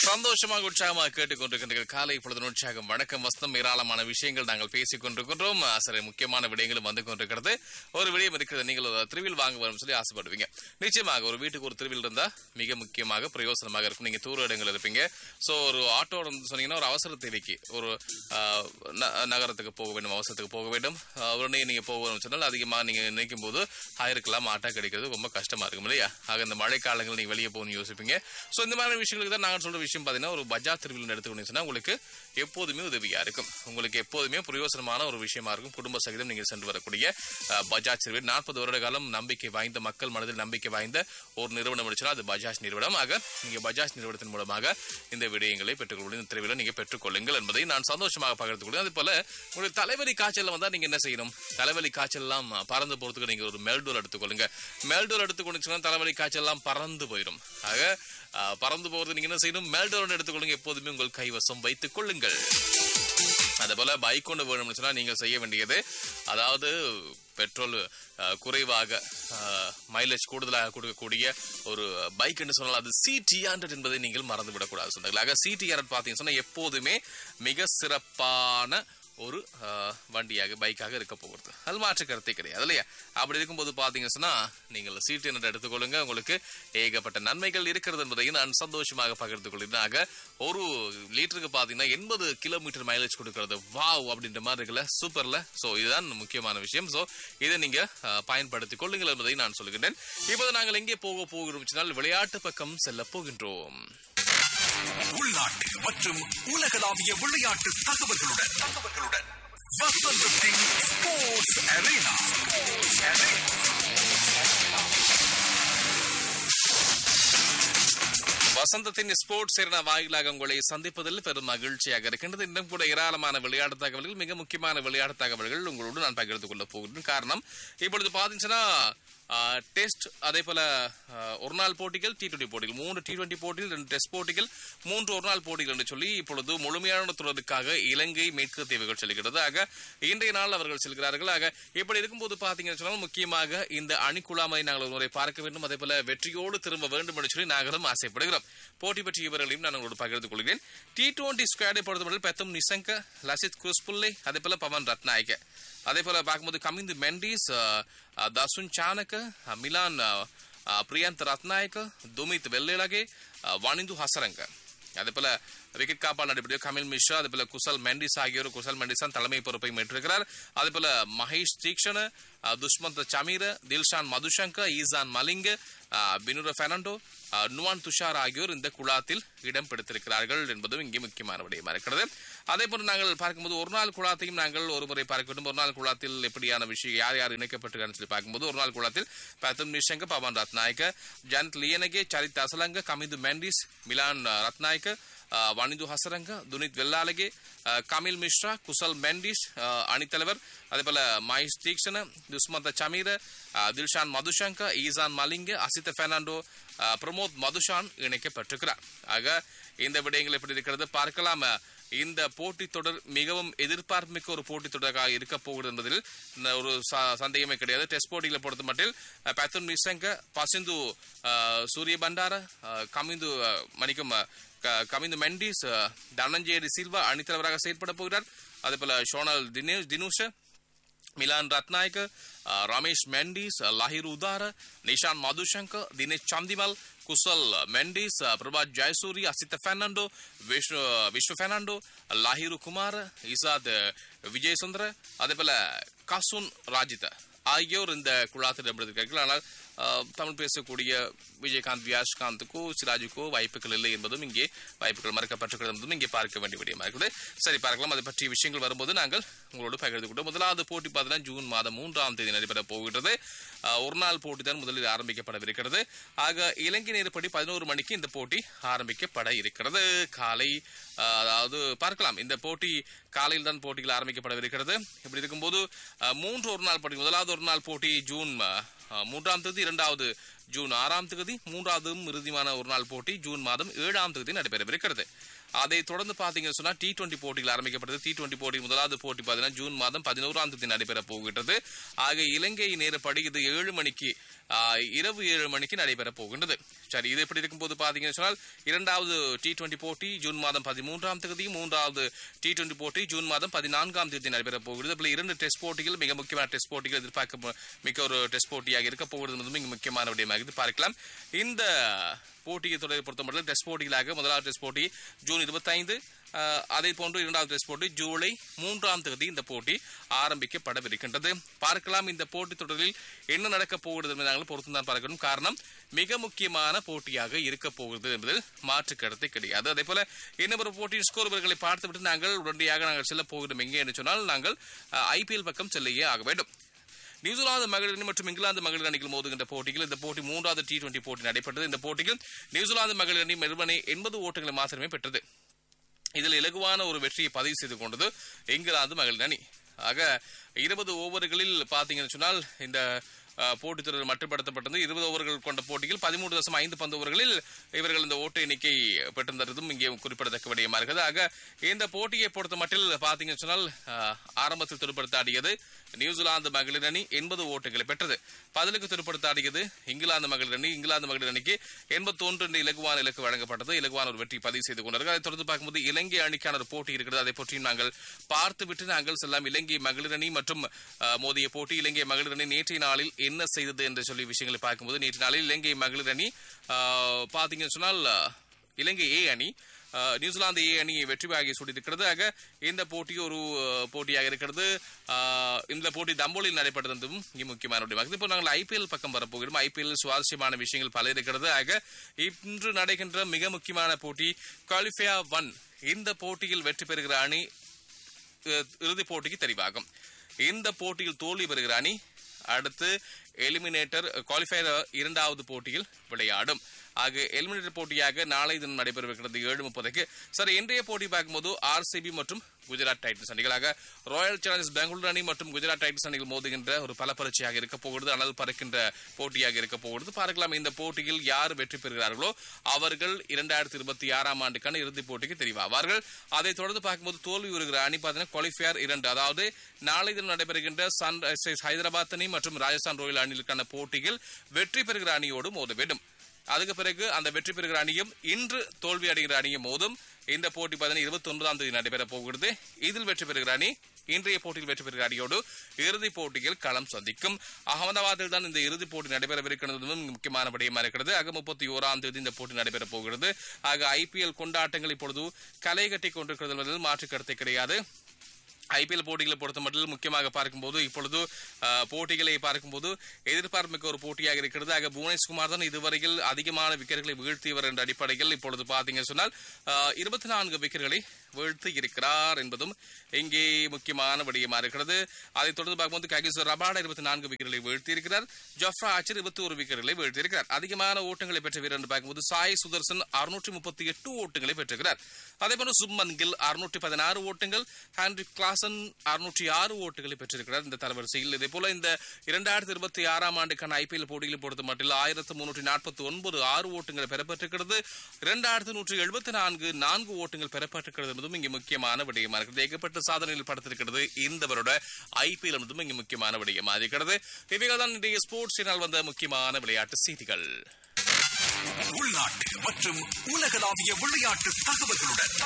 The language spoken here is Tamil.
சந்தோஷமாக உற்சாகமாக கேட்டுக்கொண்டிருக்கின்ற காலை பொழுது உற்சாகம் வணக்கம் வஸ்தம் ஏராளமான விஷயங்கள் நாங்கள் பேசிக் கொண்டிருக்கின்றோம் ஆ, சில முக்கியமான விடயங்களும் வந்து கொண்டிருக்கிறது ஒரு விடயம் இருக்கிறது நீங்கள் ஒரு திருவில் வாங்க வரும் சொல்லி ஆசைப்படுவீங்க நிச்சயமாக ஒரு வீட்டுக்கு ஒரு திருவில் இருந்தா மிக முக்கியமாக பிரயோசனமாக இருக்கும் நீங்க தூர இடங்கள் இருப்பீங்க சோ ஒரு ஆட்டோ இருந்து சொன்னீங்கன்னா ஒரு அவசர தேவைக்கு ஒரு ஆ, ந- நகரத்துக்கு போக வேண்டும் அவசரத்துக்கு போக வேண்டும் ஆ, உடனே நீங்க போகணும்னு சொன்னால் அதிகமாக நீங்க நினைக்கும் போது ஆயிருக்கலாம் ஆட்டோ கிடைக்கிறது ரொம்ப கஷ்டமா இருக்கும் இல்லையா ஆக இந்த மழை காலங்கள் நீங்க வெளியே போகணும்னு யோசிப்பீங்க சோ இந்த மாதிரி விஷயங்களுக்கு தான் நாங்கள் சொல்ற விஷயம் பாத்தீங்கன்னா ஒரு பஜாஜ் திருவிழா எடுத்துக்கணும் சொன்னா உங்களுக்கு எப்போதுமே உதவியா இருக்கும் உங்களுக்கு எப்போதுமே பிரயோசனமான ஒரு விஷயமா இருக்கும் குடும்ப சகிதம் நீங்கள் சென்று வரக்கூடிய அஹ், பஜாஜ் திருவில் நாற்பது வருட காலம் நம்பிக்கை வாய்ந்த மக்கள் மனதில் நம்பிக்கை வாய்ந்த ஒரு நிறுவனம் இருந்துச்சுன்னா அது பஜாஜ் நிறுவனம் ஆக நீங்க பஜாஜ் நிறுவனத்தின் மூலமாக இந்த விடயங்களை பெற்றுக்கொள்ள இந்த திருவிழா நீங்க பெற்றுக்கொள்ளுங்கள் என்பதை நான் சந்தோஷமாக பகிர்ந்து கொள்கிறேன் அது போல உங்களுக்கு தலைவலி காய்ச்சல் வந்தா நீங்க என்ன செய்யணும் தலைவலி காய்ச்சல் எல்லாம் பறந்து போறதுக்கு நீங்க ஒரு மெல்டோல் எடுத்துக்கொள்ளுங்க மெல்டோல் எடுத்துக்கொண்டு தலைவலி காய்ச்சல் எல்லாம் பறந்து போயிடும் ஆக அஹ், பறந்து போறது நீங்க என்ன செய்யணும் மெல்டோல் எடுத்துக்கொள்ளுங்க எப்போதுமே உங்கள் கைவசம் வைத்துக் கொள்ளுங்கள் அதே போல பைக் கொண்டு வேணும்னு சொன்னா நீங்கள் செய்ய வேண்டியது அதாவது பெட்ரோல் அஹ், குறைவாக மைலேஜ் கூடுதலாக கொடுக்கக்கூடிய ஒரு பைக் என்று சொன்னால் அது சிடி ஹண்ட்ரட் என்பதை நீங்கள் மறந்து விடக்கூடாது சொன்னாங்க ஆக சிடி ஹண்ட்ரட் பார்த்தீங்கன்னு சொன்னா எப்போதுமே மிக சிறப்பான ஒரு அஹ், வண்டியாக பைக்காக இருக்க போகிறது அது மாற்று கருத்தே கிடையாது இல்லையா அப்படி இருக்கும்போது பார்த்தீங்கன்னு சொன்னா நீங்கள் சீட்டு என்று எடுத்துக்கொள்ளுங்க உங்களுக்கு ஏகப்பட்ட நன்மைகள் இருக்கிறது என்பதையும் நான் சந்தோஷமாக பகிர்ந்து கொள்கிறேன் ஆக ஒரு லிட்டருக்கு பார்த்தீங்கன்னா எண்பது கிலோமீட்டர் மைலேஜ் கொடுக்கிறது வாவ் அப்படின்ற மாதிரி இருக்குல்ல சூப்பர்ல ஸோ இதுதான் முக்கியமான விஷயம் ஸோ இதை நீங்க அஹ், பயன்படுத்திக் கொள்ளுங்கள் என்பதை நான் சொல்லுகின்றேன் இப்போது நாங்கள் எங்கே போக போகிறோம் சொன்னால் விளையாட்டு பக்கம் செல்ல போகின்றோம் உள்நாட்டு மற்றும் உலகளாவிய விளையாட்டு தகவல்களுடன் தகவல்களுடன் வசந்தத்தின் ஸ்போர்ட்ஸ் அரேனா வசந்தத்தின் ஸ்போர்ட்ஸ் என வாயிலாக உங்களை சந்திப்பதில் பெரும் மகிழ்ச்சியாக இருக்கின்றது இன்னும் கூட ஏராளமான விளையாட்டு தகவல்கள் மிக முக்கியமான விளையாட்டு தகவல்கள் உங்களோடு நான் பகிர்ந்து கொள்ள போகிறேன் காரணம் இப்பொழுது பாத்தீங்கன்னா டெஸ்ட் அதே போல ஆஹ், ஒரு நாள் போட்டிகள் டி டுவெண்டி போட்டிகள் மூன்று டி டுவெண்டி போட்டிகள் ரெண்டு டெஸ்ட் போட்டிகள் மூன்று ஒரு நாள் போட்டிகள் என்று சொல்லி இப்பொழுது முழுமையான தொடருக்காக இலங்கை மேற்கு தீவுகள் செல்கிறது ஆக இன்றைய நாள் அவர்கள் செல்கிறார்கள் ஆக இப்படி இருக்கும்போது பாத்தீங்கன்னு சொன்னால் முக்கியமாக இந்த அணிக்குழாமை நாங்கள் ஒரு முறை பார்க்க வேண்டும் அதே போல வெற்றியோடு திரும்ப வேண்டும் என்று சொல்லி நாங்களும் ஆசைப்படுகிறோம் போட்டி பற்றிய விவரங்களையும் நான் உங்களோடு பகிர்ந்து கொள்கிறேன் டி டுவெண்டி ஸ்குவாடை பொறுத்தவரை பெத்தம் நிசங்க லசித் குஸ்புல்லே அதே போல பவன் ரத்நாயக்க அதே போல பார்க்கும்போது கமிந்து மெண்டிஸ் அஹ், அஹ், தசுன் சானಕ அஹ், மிலான் அஹ், அஹ், பிரியந்த் ரத்நாயக்க துமித் வெள்ளேலகே அஹ், வாணிந்து ஹசரங்க அதே போல விக்கெட் காப்பாளர் நடைபெற்ற கமில் மிஸ்ரா அதே போல குசல் மெண்டிஸ் ஆகியோர் குசல் மெண்டிஸ் தான் தலைமை பொறுப்பை ஏற்றிருக்கிறார் அதே போல மகேஷ் தீக்ஷண அஹ், துஷ்மந்த் சமீர தில்ஷான் மதுசங்க ஈசான் மலிங்க அஹ், பினுர பெர்னாண்டோ அஹ், நுவான் துஷார் ஆகியோர் இந்த குழாத்தில் இடம் பிடித்திருக்கிறார்கள் என்பதும் இங்கே முக்கியமான விடயமா இருக்கிறது அதே போல நாங்கள் பார்க்கும்போது ஒரு நாள் குழாத்தையும் நாங்கள் ஒரு முறை பார்க்க வேண்டும் ஒரு நாள் குழாத்தில் எப்படியான விஷயம் யார் யார் இணைக்கப்பட்டிருக்கான்னு சொல்லி பார்க்கும்போது ஒரு நாள் குழாத்தில் பத்தன் நிஷங்க பவன் ரத்நாயக்க ஜனத் லியனகே சரித் அசலங்க கமிது மெண்டிஸ் மிலான் அஹ், ரத்நாயக்க அஹ், வனிது ஹசரங்க துனித் வெல்லாலகே அஹ், கமில் மிஸ்ரா குசல் மெண்டிஸ் அஹ், அணித்தலைவர் அதே போல மஹேஷ் தீக்ஷண துஸ்மந்த சமீர அஹ், தில்ஷான் மதுஷங்க ஈசான் மலிங்க அசித்த பெர்னாண்டோ அஹ், பிரமோத் மதுஷான் இணைக்கப்பட்டிருக்கிறார் ஆக இந்த விடயங்கள் எப்படி இருக்கிறது பார்க்கலாம் அஹ், இந்த போட்டித் தொடர் மிகவும் எதிர்பார்ப்புமிக்க ஒரு போட்டித் தொடராக இருக்க போகிறது என்பதில் ந- ஒரு ச- சந்தேகமே கிடையாது டெஸ்ட் போட்டிகளை பொறுத்த மட்டில் அஹ், பேத்தன் நிசங்க பசிந்து அஹ், சூரிய பண்டார அஹ், கமிந்து அஹ், மன்னிக்கும் அஹ், க- கமிந்து மெண்டிஸ் அஹ், தனஞ்சேரி சில்வா அணித்தலைவராக செயற்பட போகிறார் அதே போல ஷோனல் தினேஷ் தினுஷ மிலான் ரத்நாயக்க அஹ், ரமேஷ் மெண்டிஸ் அஹ், லாஹிர் உதார நிஷான் மதுசங்கர் தினேஷ் சந்திமல் குசல் மெண்டிஸ் அஹ், பிரபாத் ஜெயசூரி அசித்த பெர்னாண்டோ விஷ்ணு விஸ்வ பெர்னாண்டோ லாஹிரு குமார் இசாத் அஹ், விஜய் சுந்தர அதே போல கசுன் ராஜித ஆகியோர் இந்த குழாத்தில் இடம்பெற்றிருக்கிறார்கள் ஆனால் அஹ், தமிழ் பேசக்கூடிய விஜயகாந்த் வியாஷ்காந்துக்கோ சிராஜுக்கோ வாய்ப்புகள் இல்லை என்பதும் இங்கே வாய்ப்புகள் மறக்கப்பட்டிருக்கிறது என்பதும் இங்கே பார்க்க வேண்டிய விடயமா இருக்குது சரி பார்க்கலாம் அதை பற்றிய விஷயங்கள் வரும்போது நாங்கள் உங்களோடு பகிர்ந்து கொண்டோம் முதலாவது போட்டி பார்த்தீங்கன்னா ஜூன் மாதம் மூன்றாம் தேதி நடைபெற போகிறது அஹ், ஒரு நாள் போட்டி தான் முதலில் ஆரம்பிக்கப்படவிருக்கிறது ஆக இலங்கை நேரப்படி பதினோரு மணிக்கு இந்த போட்டி ஆரம்பிக்கப்பட இருக்கிறது காலை அஹ், அதாவது பார்க்கலாம் இந்த போட்டி காலையில் தான் போட்டிகள் ஆரம்பிக்கப்படவிருக்கிறது இப்படி இருக்கும்போது அஹ், மூன்று ஒரு நாள் போட்டி முதலாவது ஒரு நாள் போட்டி ஜூன் அஹ், அஹ், மூன்றாம் தேதி இரண்டாவது ஜூன் ஆறாம் தேதி மூன்றாவதும் இறுதியான ஒரு நாள் போட்டி ஜூன் மாதம் ஏழாம் தேதி நடைபெறவிருக்கிறது அதை தொடர்ந்து பாத்தீங்கன்னு சொன்னா டி டுவெண்டி போட்டிகள் ஆரம்பிக்கப்பட்டது டி டுவெண்டி போட்டி முதலாவது போட்டி பாத்தீங்கன்னா ஜூன் மாதம் பதினோராம் தேதி நடைபெற போகின்றது ஆக இலங்கை நேரப்படி இது ஏழு மணிக்கு ஆஹ், இரவு ஏழு மணிக்கு நடைபெற போகின்றது சரி இது எப்படி இருக்கும்போது பாத்தீங்கன்னு சொன்னால் இரண்டாவது டி டுவெண்டி போட்டி ஜூன் மாதம் பதிமூன்றாம் தேதி மூன்றாவது டி டுவெண்டி போட்டி ஜூன் மாதம் பதினான்காம் தேதி நடைபெற போகிறது இதுல இரண்டு டெஸ்ட் போட்டிகள் மிக முக்கியமான டெஸ்ட் போட்டிகள் எதிர்பார்க்க மிக்க ஒரு டெஸ்ட் போட்டியாக இருக்க போகிறது என்பது மிக முக்கியமான விடயமாக இது பார்க்கலாம் இந்த போட்டியை தொடரை பொறுத்தமட்டில் டெஸ்ட் போட்டிகளாக முதலாவது டெஸ்ட் போட்டி ஜூன் இருபத்தைந்து அதே போன்று இரண்டாவது டெஸ்ட் போட்டி ஜூலை மூன்றாம் தேதி இந்த போட்டி ஆரம்பிக்கப்படவிருக்கின்றது பார்க்கலாம் இந்த போட்டி தொடரில் என்ன நடக்கப் போகிறது என்பதை நாங்கள் பொறுத்து தான் பார்க்கணும் காரணம் மிக முக்கியமான போட்டியாக இருக்க போகிறது என்பதில் மாற்று கருத்து கிடையாது அதே போல இன்னும் ஒரு போட்டியின் ஸ்கோர் விவரங்களை பார்த்துவிட்டு நாங்கள் உடனடியாக நாங்கள் செல்ல போகிறோம் எங்கே என்று சொன்னால் நாங்கள் ஐபிஎல் பக்கம் செல்லையே ஆக வேண்டும் நியூசிலாந்து மகளிர் அணி மற்றும் இங்கிலாந்து மகளிர் அணிகள் மோதுகின்ற போட்டியில் இந்த போட்டி மூன்றாவது டி டுவெண்டி போட்டி நடைபெற்றது இந்த போட்டியில் நியூசிலாந்து மகளிர் அணி மெல்பனை எண்பது ஓட்டங்களை மாத்திரமே பெற்றது இதில் இலகுவான ஒரு வெற்றியை பதிவு செய்து கொண்டது இங்கிலாந்து மகளிர் அணி ஆக இருபது ஓவர்களில் பார்த்தீங்கன்னு சொன்னால் இந்த அஹ், போட்டித் தொடர் மட்டுப்படுத்தப்பட்டது இருபது ஓவர்கள் கொண்ட போட்டியில் பதிமூன்று தசம் ஐந்து பந்து ஓவர்களில் இவர்கள் இந்த ஓட்ட எண்ணிக்கை பெற்றிருந்ததும் இங்கே குறிப்பிடத்தக்க விடயமா இருக்கிறது ஆக இந்த போட்டியை பொறுத்த மட்டில் பார்த்தீங்கன்னு சொன்னால் அஹ், ஆரம்பத்தில் துடுப்படுத்தாடியது நியூசிலாந்து மகளிர் அணி எண்பது ஓட்டுகளை பெற்றது பதிலுக்கு துடுப்படுத்தாடியது இங்கிலாந்து மகளிர் அணி இங்கிலாந்து மகளிர் அணிக்கு எண்பத்தொன்று என்ற இலகுவான இலக்கு வழங்கப்பட்டது இலகுவான ஒரு வெற்றி பதிவு செய்து கொண்டார்கள் அதை தொடர்ந்து பார்க்கும்போது இலங்கை அணிக்கான ஒரு போட்டி இருக்கிறது அதை பற்றியும் நாங்கள் பார்த்துவிட்டு நாங்கள் செல்லாம் இலங்கை மகளிர் அணி மற்றும் அஹ், மோதிய போட்டி இலங்கை மகளிர் அணி நேற்றைய நாளில் என்ன செய்தது என்று சொல்லி விஷயங்களை பார்க்கும்போது நேற்று நாளில் இலங்கை மகளிர் அணி அஹ், பார்த்தீங்கன்னு சொன்னால் அஹ், இலங்கை ஏ அணி அஹ், நியூசிலாந்து ஏ அணியை வெற்றி வாகி சூட்டியிருக்கிறது ஆக இந்த போட்டி ஒரு அஹ், போட்டியாக இருக்கிறது அஹ், இந்த போட்டி தம்போலில் நடைபெற்றதும் இங்கே முக்கியமான விடயமாக இப்போ நாங்கள் ஐபிஎல் பக்கம் வரப்போகிறோம் ஐபிஎல் சுவாரஸ்யமான விஷயங்கள் பல இருக்கிறது ஆக இன்று நடைகின்ற மிக முக்கியமான போட்டி குவாலிஃபையா ஒன் இந்த போட்டியில் வெற்றி பெறுகிற அணி அஹ், இறுதிப் போட்டிக்கு தெரிவாகும் இந்த போட்டியில் தோல்வி பெறுகிற அணி அடுத்து எலிமினேட்டர் குவாலிஃபயர் இரண்டாவது போட்டியில் விளையாடும் ஆக எலிமினேட்டர் போட்டியாக நாளை தினம் நடைபெறவிருக்கிறது ஏழு முப்பதுக்கு சரி இன்றைய போட்டி பார்க்கும்போது ஆர்சிபி மற்றும் குஜராத் டைட்டன்ஸ் அணிகளாக ராயல் சேலஞ்சர்ஸ் பெங்களூரு அணி மற்றும் குஜராத் டைட்டன்ஸ் அணிகள் மோதுகின்ற ஒரு பல பரீட்சையாக இருக்க போகிறது அனல் பறக்கின்ற போட்டியாக இருக்க போகிறது பார்க்கலாம் இந்த போட்டியில் யார் வெற்றி பெறுகிறார்களோ அவர்கள் இரண்டாயிரத்தி இருபத்தி ஆறாம் ஆண்டுக்கான இறுதிப் போட்டிக்கு தெரிவாவார்கள் அதைத் தொடர்ந்து பார்க்கும்போது தோல்வி வருகிற அணி பார்த்தீங்கன்னா குவாலிஃபயர் இரண்டு அதாவது நாளை தினம் நடைபெறுகின்ற சன்ரைசர்ஸ் ஹைதராபாத் அணி மற்றும் ராஜஸ்தான் ராயல் அணிகளுக்கான போட்டியில் வெற்றி பெறுகிற அணியோடு மோத வேண்டும் அதுக்கு பிறகு அந்த வெற்றி பெறுகிற அணியும் இன்று தோல்வி அடைகிற அணியும் மோதும் இந்த போட்டி பார்த்தீங்கன்னா இருபத்தி ஒன்பதாம் தேதி நடைபெற போகிறது இதில் வெற்றி பெறுகிற அணி இன்றைய போட்டியில் வெற்றி பெறுகிற அணியோடு இறுதிப் போட்டியில் களம் சந்திக்கும் அகமதாபாத்தில் தான் இந்த இறுதிப் போட்டி நடைபெறவிருக்கிறது முக்கியமான விடயமா இருக்கிறது ஆக முப்பத்தி ஓராம் தேதி இந்த போட்டி நடைபெற போகிறது ஆக ஐபிஎல் கொண்டாட்டங்கள் இப்பொழுது களை கட்டி கொண்டிருக்கிறது என்பதில் மாற்று கருத்தை கிடையாது ஐபிஎல் போட்டிகளை பொறுத்த மட்டும் முக்கியமாக பார்க்கும்போது இப்பொழுது அஹ், போட்டிகளை பார்க்கும்போது எதிர்பார்ப்புமிக்க ஒரு போட்டியாக இருக்கிறது ஆக புவனேஷ்குமார் தான் இதுவரையில் அதிகமான விக்கெட்டுகளை வீழ்த்தியவர் என்ற அடிப்படையில் இப்பொழுது பார்த்தீங்க சொன்னால் இருபத்தி நான்கு விக்கெட்டுகளை வீழ்த்தி இருக்கிறார் என்பதும் இங்கே முக்கியமான விடயமா இருக்கிறது அதைத் தொடர்ந்து பார்க்கும்போது ககிசோர் ரபாடா இருபத்தி நான்கு விக்கெட்டுகளை வீழ்த்தி இருக்கிறார் ஜொஃப்ரா ஆச்சர் இருபத்தி ஒரு விக்கெட்டுகளை வீழ்த்தி இருக்கிறார் அதிகமான ஓட்டங்களை பெற்ற வீரர் என்று பார்க்கும்போது சாய் சுதர்சன் அறுநூற்றி முப்பத்தி எட்டு ஓட்டங்களை பெற்றிருக்கிறார் அதே போல சுப்மன் கில் அறுநூற்றி பதினாறு ஓட்டங்கள் ஹான்ரி கிளாசன் அறுநூற்றி ஆறு ஓட்டுகளை பெற்றிருக்கிறார் இந்த தரவரிசையில் இதே போல இந்த இரண்டாயிரத்தி இருபத்தி ஆறாம் ஆண்டுக்கான ஐபிஎல் போட்டியில் பொறுத்த மட்டும் ஆயிரத்து முன்னூற்றி நாற்பத்தி ஒன்பது ஆறு ஓட்டங்கள் பெறப்பட்டிருக்கிறது இரண்டாயிரத்து நூற்றி எழுபத்தி நான்கு நான்கு ஓட்டங்கள் பெறப்பட்டிருக்கிறது என்பதும் இங்கு முக்கியமான விடயமா இருக்கிறது ஏகப்பட்ட சாதனையில் படுத்திருக்கிறது இந்த வருட ஐபிஎல் என்பதும் இங்கு முக்கியமான விடயமா இருக்கிறது இவைகள் தான் இன்றைய ஸ்போர்ட்ஸ் சேனல் வந்த முக்கியமான விளையாட்டு செய்திகள் உள்நாட்டு மற்றும் உலகளாவிய விளையாட்டு தகவல்களுடன்